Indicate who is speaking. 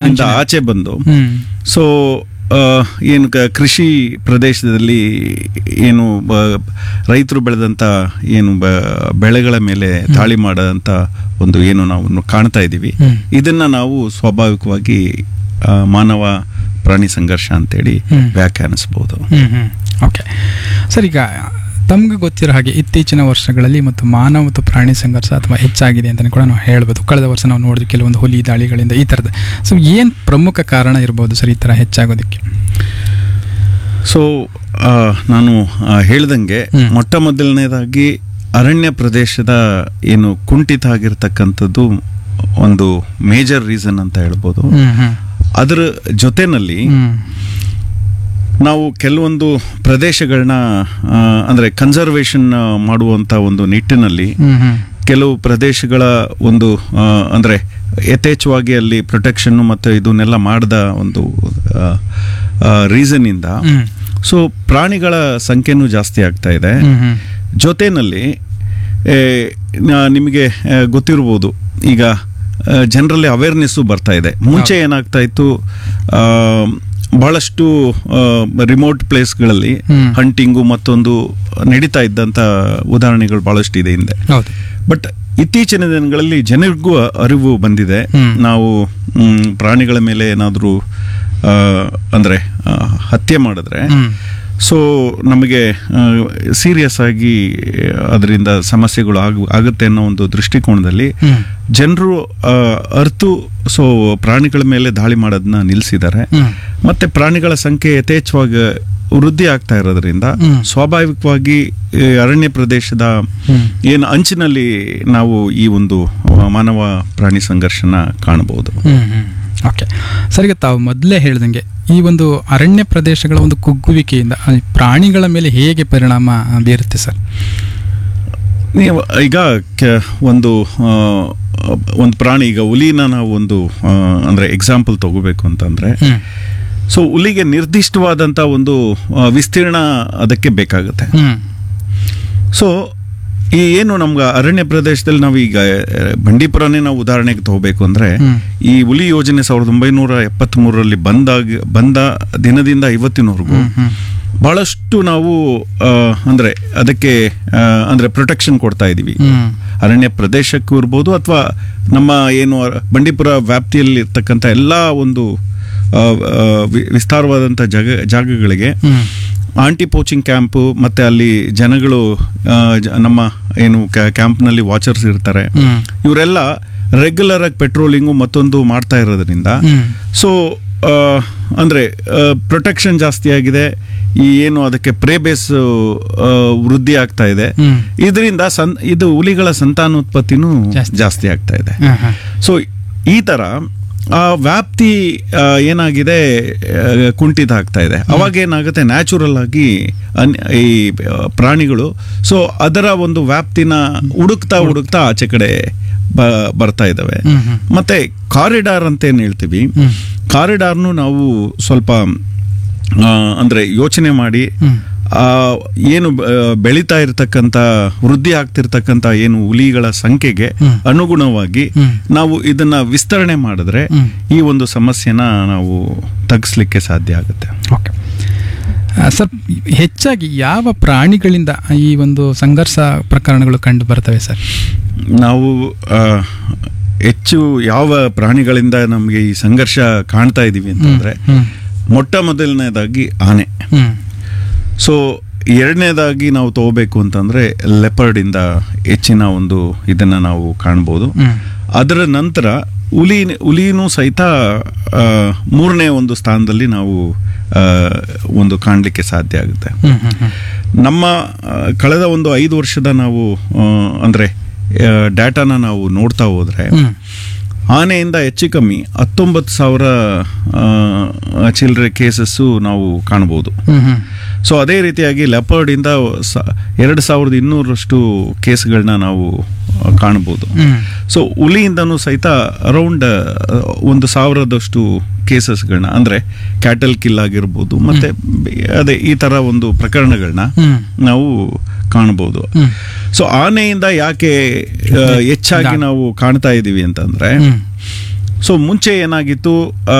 Speaker 1: ಇಂದ ಆಚೆ ಬಂದು
Speaker 2: ಹ್ಮ್
Speaker 1: ಸೊ ಏನು ಕ- ಕೃಷಿ ಪ್ರದೇಶದಲ್ಲಿ ಏನು ರೈತರು ಬೆಳೆದಂತ ಏನು ಬ- ಬೆಳೆಗಳ ಮೇಲೆ ದಾಳಿ ಮಾಡದಂತ ಒಂದು ಏನು ನಾವು ಕಾಣ್ತಾ ಇದ್ದೀವಿ
Speaker 2: ಹ್ಮ್.
Speaker 1: ಇದನ್ನ ನಾವು ಸ್ವಾಭಾವಿಕವಾಗಿ ಆ, ಮಾನವ ಪ್ರಾಣಿ ಸಂಘರ್ಷ ಅಂತೇಳಿ
Speaker 2: ಹ್ಮ್.
Speaker 1: ವ್ಯಾಖ್ಯಾನಿಸಬಹುದು
Speaker 2: ಹ್ಮ್ ಹ್ಮ್ ಓಕೆ ಸರ್ ಈಗ ತಮ್ಗೆ ಗೊತ್ತಿರೋ ಹಾಗೆ ಇತ್ತೀಚಿನ ವರ್ಷಗಳಲ್ಲಿ ಮತ್ತು ಮಾನವ ಮತ್ತು ಪ್ರಾಣಿ ಸಂಘರ್ಷ ಅಥವಾ ಹೆಚ್ಚಾಗಿದೆ ಅಂತಲೇ ಕೂಡ ನಾವು ಹೇಳ್ಬೋದು ಕಳೆದ ವರ್ಷ ನಾವು ನೋಡಿದ್ವಿ ಕೆಲವೊಂದು ಹುಲಿ ದಾಳಿಗಳಿಂದ ಈ ಥರದ ಸೊ ಏನು ಪ್ರಮುಖ ಕಾರಣ ಇರ್ಬೋದು ಸರ್ ಈ ಥರ ಹೆಚ್ಚಾಗೋದಕ್ಕೆ
Speaker 1: ಸೊ ಆ, ನಾನು ಆ, ಹೇಳ್ದಂಗೆ
Speaker 2: ಹ್ಮ್.
Speaker 1: ಮೊಟ್ಟ ಮೊದಲನೇದಾಗಿ ಅರಣ್ಯ ಪ್ರದೇಶದ ಏನು ಕುಂಠಿತ ಆಗಿರ್ತಕ್ಕಂಥದ್ದು ಒಂದು ಮೇಜರ್ ರೀಸನ್ ಅಂತ ಹೇಳ್ಬೋದು
Speaker 2: ಹ್ಮ್ ಹ್ಮ್
Speaker 1: ಅದರ ಜೊತೆನಲ್ಲಿ
Speaker 2: ಹ್ಮ್
Speaker 1: ನಾವು ಕೆಲವೊಂದು ಪ್ರದೇಶಗಳನ್ನ ಆ, ಅಂದ್ರೆ ಕನ್ಸರ್ವೇಷನ್ ಮಾಡುವಂತ ಒಂದು ನಿಟ್ಟಿನಲ್ಲಿ
Speaker 2: ಹ್ಮ್ ಹ್ಮ್
Speaker 1: ಕೆಲವು ಪ್ರದೇಶಗಳ ಒಂದು ಆ, ಅಂದ್ರೆ ಯಥೇಚ್ಛವಾಗಿ ಅಲ್ಲಿ ಪ್ರೊಟೆಕ್ಷನ್ ಮತ್ತು ಇದನ್ನೆಲ್ಲ ಮಾಡದ ಒಂದು ರೀಸನ್ ಇಂದ
Speaker 2: ಹ್ಮ್
Speaker 1: ಸೊ ಪ್ರಾಣಿಗಳ ಸಂಖ್ಯೆನೂ ಜಾಸ್ತಿ ಆಗ್ತಾ ಇದೆ
Speaker 2: ಹ್ಮ್ ಹ್ಮ್
Speaker 1: ಜೊತೆನಲ್ಲಿ ಏ, ನಾ- ನಿಮಗೆ ಆ, ಗೊತ್ತಿರ್ಬೋದು ಈಗ ಜನರಲ್ಲಿ ಅವೇರ್ನೆಸ್ಸು ಬರ್ತಾ ಇದೆ ಮುಂಚೆ ಏನಾಗ್ತಾ ಇತ್ತು ಆ, ಬಹಳಷ್ಟು ರಿಮೋಟ್ ಪ್ಲೇಸ್ಗಳಲ್ಲಿ
Speaker 2: ಹ್ಮ್.
Speaker 1: ಹಂಟಿಂಗು ಮತ್ತೊಂದು ನಡೀತಾ ಇದ್ದಂಥ ಉದಾಹರಣೆಗಳು ಬಹಳಷ್ಟು ಇದೆ ಹಿಂದೆ
Speaker 2: ಹೌದು
Speaker 1: ಬಟ್ ಇತ್ತೀಚಿನ ದಿನಗಳಲ್ಲಿ ಜನರಿಗೂ ಅರಿವು ಬಂದಿದೆ
Speaker 2: ಹ್ಮ್.
Speaker 1: ನಾವು ಮ್, ಪ್ರಾಣಿಗಳ ಮೇಲೆ ಏನಾದರೂ ಅಂದರೆ ಹತ್ಯೆ ಮಾಡಿದ್ರೆ
Speaker 2: ಹ್ಮ್
Speaker 1: ಸೊ ನಮಗೆ ಸೀರಿಯಸ್ ಆಗಿ ಅದರಿಂದ ಸಮಸ್ಯೆಗಳು ಆಗ ಆಗುತ್ತೆ ಅನ್ನೋ ಒಂದು ದೃಷ್ಟಿಕೋನದಲ್ಲಿ
Speaker 2: ಹ್ಮ್
Speaker 1: ಜನರು ಅರ್ತು ಸೊ ಪ್ರಾಣಿಗಳ ಮೇಲೆ ದಾಳಿ ಮಾಡೋದನ್ನ ನಿಲ್ಲಿಸಿದ್ದಾರೆ
Speaker 2: ಹ್ಮ್
Speaker 1: ಮತ್ತೆ ಪ್ರಾಣಿಗಳ ಸಂಖ್ಯೆ ಯಥೇಚ್ಛವಾಗಿ ವೃದ್ಧಿ ಆಗ್ತಾ ಇರೋದ್ರಿಂದ
Speaker 2: ಹ್ಮ್.
Speaker 1: ಸ್ವಾಭಾವಿಕವಾಗಿ ಈ ಅರಣ್ಯ ಪ್ರದೇಶದ
Speaker 2: ಹ್ಮ್.
Speaker 1: ಏನು ಅಂಚಿನಲ್ಲಿ ನಾವು ಈ ಒಂದು ಆ, ಮಾನವ ಪ್ರಾಣಿ ಸಂಘರ್ಷನ ಕಾಣಬಹುದು
Speaker 2: ಹ್ಮ್ ಹ್ಮ್ ಓಕೆ ಸರ್ ಈಗ ತಾವು ಮೊದಲೇ ಹೇಳ್ದಂಗೆ ಈ ಒಂದು ಅರಣ್ಯ ಪ್ರದೇಶಗಳ ಒಂದು ಕುಗ್ಗುವಿಕೆಯಿಂದ ಆ ಪ್ರಾಣಿಗಳ ಮೇಲೆ ಹೇಗೆ ಪರಿಣಾಮ ಬೀರುತ್ತೆ ಸರ್
Speaker 1: ನೀವು ಈಗ ಕೆ- ಒಂದು ಆ, ಒಂದು ಪ್ರಾಣಿ ಈಗ ಹುಲಿನ ನಾವು ಒಂದು ಆ, ಅಂದ್ರೆ ಎಕ್ಸಾಂಪಲ್ ತಗೋಬೇಕು ಅಂತಂದ್ರೆ
Speaker 2: ಹ್ಮ್
Speaker 1: ಸೊ ಹುಲಿಗೆ ನಿರ್ದಿಷ್ಟವಾದಂತ ಒಂದು ಆ, ವಿಸ್ತೀರ್ಣ ಅದಕ್ಕೆ ಬೇಕಾಗುತ್ತೆ
Speaker 2: ಹ್ಮ್
Speaker 1: ಸೊ ಈ ಏನು ನಮ್ಗೆ ಅರಣ್ಯ ಪ್ರದೇಶದಲ್ಲಿ ನಾವು ಈಗ ಆ, ಬಂಡೀಪುರನೇ ನಾವು ಉದಾಹರಣೆಗೆ ತಗೋಬೇಕು ಅಂದ್ರೆ
Speaker 2: ಹ್ಮ್.
Speaker 1: ಈ ಹುಲಿ ಯೋಜನೆ ಸಾವಿರದ ಒಂಬೈನೂರ ಎಪ್ಪತ್ತ್ ಮೂರರಲ್ಲಿ ಬಂದಾಗ ಬಂದ ದಿನದಿಂದ ಇವತ್ತಿನವರೆಗೂ
Speaker 2: ಹ್ಮ್ ಹ್ಮ್
Speaker 1: ಬಹಳಷ್ಟು ನಾವು ಆ, ಅಂದ್ರೆ ಅದಕ್ಕೆ ಆ, ಅಂದ್ರೆ ಪ್ರೊಟೆಕ್ಷನ್ ಕೊಡ್ತಾ ಇದೀವಿ
Speaker 2: ಹ್ಮ್
Speaker 1: ಅರಣ್ಯ ಪ್ರದೇಶಕ್ಕೂ ಇರ್ಬೋದು ಅಥವಾ ನಮ್ಮ ಏನು ಅರ- ಬಂಡೀಪುರ ವ್ಯಾಪ್ತಿಯಲ್ಲಿ ಇರ್ತಕ್ಕಂಥ ಎಲ್ಲ ಒಂದು ಆ, ಆ, ವಿ- ವಿಸ್ತಾರವಾದಂಥ ಜಾಗ ಜಾಗಗಳಿಗೆ
Speaker 2: ಹ್ಮ್
Speaker 1: ಆಂಟಿ ಪೋಚಿಂಗ್ ಕ್ಯಾಂಪು ಮತ್ತೆ ಅಲ್ಲಿ ಜನಗಳು ಆ, ಜ- ನಮ್ಮ ಏನು ಕ್ಯಾಂಪ್ನಲ್ಲಿ ವಾಚರ್ಸ್ ಇರ್ತಾರೆ
Speaker 2: ಹ್ಮ್
Speaker 1: ಇವರೆಲ್ಲ ರೆಗ್ಯುಲರ್ ಆಗಿ ಪೆಟ್ರೋಲಿಂಗು ಮತ್ತೊಂದು ಮಾಡ್ತಾ ಇರೋದ್ರಿಂದ
Speaker 2: ಹ್ಮ್
Speaker 1: ಸೊ ಅಂದ್ರೆ ಪ್ರೊಟೆಕ್ಷನ್ ಜಾಸ್ತಿ ಆಗಿದೆ ಈ ಏನು ಅದಕ್ಕೆ ಪ್ರೇ ಬೇಸ್ ವೃದ್ಧಿ ಆಗ್ತಾ ಇದೆ
Speaker 2: ಹ್ಮ್
Speaker 1: ಇದರಿಂದ ಸನ್ ಇದು ಹುಲಿಗಳ ಸಂತಾನೋತ್ಪತ್ತಿನೂ
Speaker 2: ಜಾಸ್ತಿ.
Speaker 1: ಜಾಸ್ತಿ ಆಗ್ತಾ ಇದೆ
Speaker 2: ಹಾ, ಹಾ.
Speaker 1: ಸೊ ಈ ತರ ಆ ವ್ಯಾಪ್ತಿ ಆ, ಏನಾಗಿದೆ ಆ, ಕುಂಠಿತ ಆಗ್ತಾ ಇದೆ ಅವಾಗ ಏನಾಗುತ್ತೆ ನ್ಯಾಚುರಲ್ ಆಗಿ ಅನ್- ಈ ಆ, ಪ್ರಾಣಿಗಳು ಸೊ ಅದರ ಒಂದು ವ್ಯಾಪ್ತಿನ ಹುಡುಕ್ತಾ ಹುಡುಕ್ತಾ ಆಚೆ ಕಡೆ ಬ- ಬರ್ತಾ ಇದ್ದಾವೆ
Speaker 2: ಹ್ಮ್ ಹ್ಮ್
Speaker 1: ಮತ್ತೆ ಕಾರಿಡಾರ್ ಅಂತ ಏನ್ ಹೇಳ್ತೀವಿ
Speaker 2: ಹ್ಮ್
Speaker 1: ಕಾರಿಡಾರ್ನು ನಾವು ಸ್ವಲ್ಪ ಆ, ಅಂದ್ರೆ ಯೋಚನೆ ಮಾಡಿ
Speaker 2: ಹ್ಮ್
Speaker 1: ಆ ಏನು ಆ, ಬೆಳೀತಾ ಇರತಕ್ಕಂತ ವೃದ್ಧಿ ಆಗ್ತಿರ್ತಕ್ಕಂತ ಏನು ಹುಲಿಗಳ ಸಂಖ್ಯೆಗೆ
Speaker 2: ಹ್ಮ್.
Speaker 1: ಅನುಗುಣವಾಗಿ
Speaker 2: ಹ್ಮ್.
Speaker 1: ನಾವು ಇದನ್ನ ವಿಸ್ತರಣೆ ಮಾಡಿದ್ರೆ
Speaker 2: ಹ್ಮ್.
Speaker 1: ಈ ಒಂದು ಸಮಸ್ಯೆನ ನಾವು ತಗ್ಸ್ಲಿಕ್ಕೆ ಸಾಧ್ಯ ಆಗುತ್ತೆ
Speaker 2: ಓಕೆ ಆ, ಸರ್ ಹೆಚ್ಚಾಗಿ ಯಾವ ಪ್ರಾಣಿಗಳಿಂದ ಈ ಒಂದು ಸಂಘರ್ಷ ಪ್ರಕರಣಗಳು ಕಂಡು ಬರ್ತವೆ ಸರ್
Speaker 1: ನಾವು ಆ, ಹೆಚ್ಚು ಯಾವ ಪ್ರಾಣಿಗಳಿಂದ ನಮಗೆ ಈ ಸಂಘರ್ಷ ಕಾಣ್ತಾ ಇದೀವಿ ಅಂತಂದ್ರೆ
Speaker 2: ಹ್ಮ್
Speaker 1: ಮೊಟ್ಟ ಮೊದಲನೇದಾಗಿ ಆನೆ
Speaker 2: ಹ್ಮ್
Speaker 1: ಸೊ ಎರಡನೇದಾಗಿ ನಾವು ತಗೋಬೇಕು ಅಂತಂದ್ರೆ ಲೆಪರ್ಡ್ ಇಂದ ಹೆಚ್ಚಿನ ಒಂದು ಇದನ್ನ ನಾವು ಕಾಣ್ಬೋದು
Speaker 2: ಹ್ಮ್
Speaker 1: ಅದರ ನಂತರ ಹುಲಿ ಹುಲಿನೂ ಸಹಿತ ಆ, ಮೂರನೇ ಒಂದು ಸ್ಥಾನದಲ್ಲಿ ನಾವು ಆ, ಒಂದು ಕಾಣಲಿಕ್ಕೆ ಸಾಧ್ಯ ಆಗುತ್ತೆ
Speaker 2: ಹ್ಮ್ ಹ್ಮ್ ಹ್ಮ್
Speaker 1: ನಮ್ಮ ಆ, ಕಳೆದ ಒಂದು ಐದು ವರ್ಷದ ನಾವು ಆ, ಅಂದ್ರೆ ಡಾಟಾನ ನಾವು ನೋಡ್ತಾ ಹೋದ್ರೆ
Speaker 2: ಹ್ಮ್
Speaker 1: ಆನೆಯಿಂದ ಹೆಚ್ಚು ಕಮ್ಮಿ ಹತ್ತೊಂಬತ್ತು ಸಾವಿರ ಆ, ಚಿಲ್ಲರೆ ಕೇಸಸ್ಸು ನಾವು ಕಾಣಬಹುದು
Speaker 2: ಹ್ಮ್ ಹ್ಮ್
Speaker 1: ಸೊ ಅದೇ ರೀತಿಯಾಗಿ ಲೆಪರ್ಡ್ ಇಂದ ಸ- ಎರಡು ಸಾವಿರದ ಇನ್ನೂರಷ್ಟು ಕೇಸ್ಗಳನ್ನ ನಾವು ಆ, ಕಾಣಬಹುದು
Speaker 2: ಹ್ಮ್
Speaker 1: ಸೊ ಹುಲಿಯಿಂದನೂ ಸಹಿತ ಅರೌಂಡ್ ಒಂದು ಸಾವಿರದಷ್ಟು ಕೇಸಸ್ಗಳನ್ನ ಅಂದ್ರೆ ಕ್ಯಾಟಲ್ ಕಿಲ್ ಆಗಿರ್ಬೋದು ಮತ್ತೆ ಬೆ- ಅದೇ ಈ ತರ ಒಂದು ಪ್ರಕರಣಗಳನ್ನ
Speaker 2: ಹ್ಮ್
Speaker 1: ನಾವು ಕಾಣಬಹುದು
Speaker 2: ಹ್ಮ್
Speaker 1: ಸೊ ಆನೆಯಿಂದ ಯಾಕೆ ಆ, ಹೆಚ್ಚಾಗಿ ನಾವು ಕಾಣ್ತಾ ಇದೀವಿ ಅಂತಂದ್ರೆ
Speaker 2: ಹ್ಮ್
Speaker 1: ಸೊ ಮುಂಚೆ ಏನಾಗಿತ್ತು ಆ,